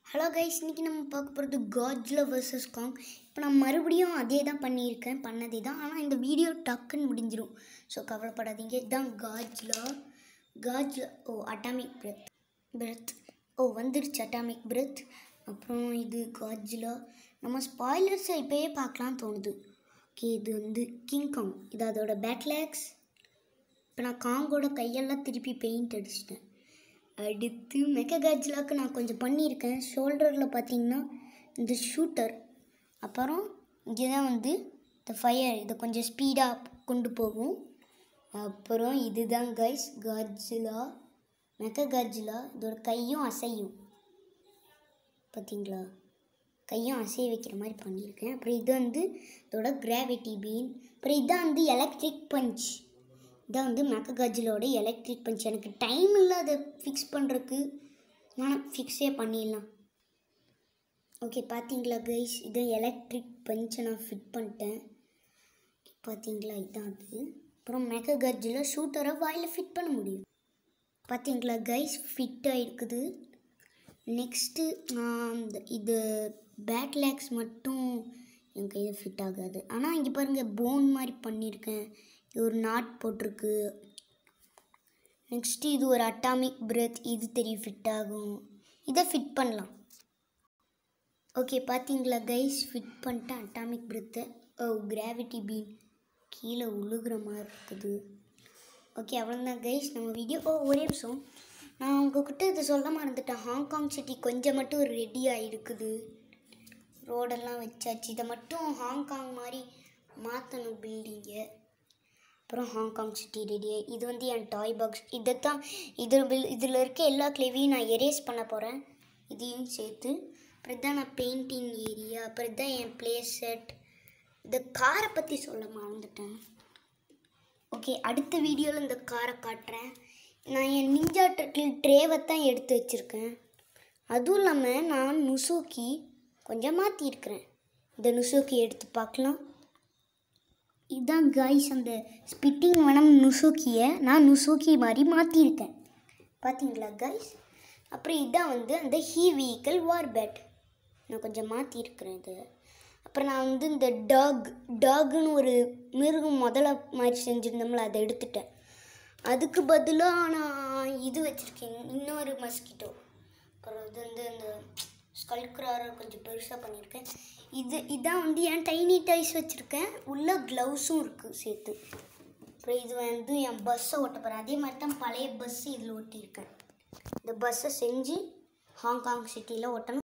hello guys இன்றைக்கி நம்ம பார்க்க போகிறது காட்ஜிலா vs காங் இப்போ நான் மறுபடியும் அதே தான் பண்ணியிருக்கேன் பண்ணதே தான் ஆனால் இந்த வீடியோ டக்குன்னு முடிஞ்சிரும் ஸோ கவலைப்படாதீங்க இதுதான் Godzilla Godzilla oh atomic breath breath oh வந்துருச்சு அட்டாமிக் பிரெத் அப்புறம் இது காட்ஜிலா நம்ம ஸ்பாய்லர்ஸை இப்போயே பார்க்கலாம் தோணுது ஓகே இது வந்து கிங் காங் இது அதோட பேட்லேக்ஸ் இப்போ நான் காங்கோட கையெல்லாம் திருப்பி பெயிண்ட் அடிச்சிட்டேன் அடுத்து மெகா காஜ்லாக்கு நான் கொஞ்சம் பண்ணியிருக்கேன் ஷோல்டரில் பார்த்தீங்கன்னா இந்த ஷூட்டர் அப்புறம் இங்கே தான் வந்து இந்த ஃபயர் இதை கொஞ்சம் ஸ்பீடாக கொண்டு போகும் அப்புறம் இதுதான் கைஸ் காஜ்லா மெகா காஜ்லா இதோட கையும் அசையும் பார்த்தீங்களா கையும் அசைய வைக்கிற மாதிரி பண்ணியிருக்கேன் அப்புறம் இது வந்து இதோட கிராவிட்டி பீன் அப்புறம் இதான் வந்து எலக்ட்ரிக் பஞ்ச் இதான் வந்து மெக்ககாஜிலோட எலக்ட்ரிக் பஞ்ச் எனக்கு டைம் இல்லை அதை ஃபிக்ஸ் பண்ணுறதுக்கு ஆனால் ஃபிக்ஸே பண்ணிடலாம் ஓகே பார்த்தீங்களா கைஸ் இதை எலக்ட்ரிக் பஞ்சை நான் ஃபிட் பண்ணிட்டேன் பார்த்தீங்களா இதான் அது அப்புறம் மெக்ககாஜில் ஷூட்டரை வாயில் ஃபிட் பண்ண முடியும் பார்த்தீங்களா கைஸ் ஃபிட் ஆகிருக்குது நெக்ஸ்ட்டு இந்த இது பேட்லேக்ஸ் மட்டும் என் கையில் ஃபிட் ஆகாது ஆனால் இங்கே பாருங்கள் போன் மாதிரி பண்ணியிருக்கேன் இது ஒரு நாட் போட்டிருக்கு நெக்ஸ்ட்டு இது ஒரு அட்டாமிக் பிரெத் இது தெரியும் ஃபிட் ஆகும் இதை ஃபிட் பண்ணலாம் ஓகே பார்த்தீங்களா கைஸ் ஃபிட் பண்ணிட்டேன் அட்டாமிக் பிரெத்தை ஓ கிராவிட்டி பீன் கீழே உழுகுற மாதிரி இருக்குது ஓகே அவ்வளோதான் கைஸ் நம்ம வீடியோ ஓ ஒரே நிமிஷம் நான் உங்ககிட்ட இதை சொல்ல மறந்துட்டேன் ஹாங்காங் சிட்டி கொஞ்சம் மட்டும் ரெடியாக இருக்குது ரோடெல்லாம் வச்சாச்சு இதை மட்டும் ஹாங்காங் மாதிரி மாற்றணும் பில்டிங்கை அப்புறம் ஹாங்காங் சிட்டி ரெடி இது வந்து என் டாய் பாக்ஸ் இதைத்தான் இது இதில் இருக்க எல்லா கிளேவையும் நான் எரேஸ் பண்ண போகிறேன் இதையும் சேர்த்து அப்புறம் இதான் நான் பெயிண்டிங் ஏரியா அப்புறம் இதான் என் ப்ளே செட் இந்த காரை பற்றி சொல்ல மறந்துட்டேன் ஓகே அடுத்த வீடியோவில் இந்த காரை காட்டுறேன் நான் என் நிஞ்சா டர்ட்டில் ட்ரேவை தான் எடுத்து வச்சுருக்கேன் அதுவும் இல்லாமல் நான் நுசூக்கி கொஞ்சம் மாற்றிருக்கிறேன் இந்த நுசூக்கி எடுத்து பார்க்கலாம் இதுதான் காய்ஸ் அந்த ஸ்பிட்டிங் வனம் நுசூக்கியை நான் நுசூக்கி மாதிரி மாற்றிருக்கேன் பார்த்தீங்களா காய்ஸ் அப்புறம் இதான் வந்து அந்த ஹீ வெஹிக்கல் வார் பேட் நான் கொஞ்சம் மாற்றிருக்கிறேன் இது அப்புறம் நான் வந்து இந்த டாக் டாகுன்னு ஒரு மிருகம் முதல்ல மாதிரி செஞ்சுருந்தோம்ல அதை எடுத்துட்டேன் அதுக்கு பதிலாக நான் இது வச்சுருக்கேன் இன்னொரு மஸ்கிட்டோ அப்புறம் இது வந்து இந்த ஸ்கல்க்ராரை கொஞ்சம் பெருசாக பண்ணியிருக்கேன் இது இதான் வந்து என் டைனி டைஸ் வச்சுருக்கேன் உள்ள க்ளவுஸும் இருக்குது சேர்த்து அப்புறம் இது வந்து என் பஸ்ஸை ஓட்ட போகிறேன் அதே மாதிரி தான் பழைய பஸ்ஸு இதில் ஒட்டியிருக்கேன் இந்த பஸ்ஸை செஞ்சு ஹாங்காங் சிட்டியில் ஓட்டணும்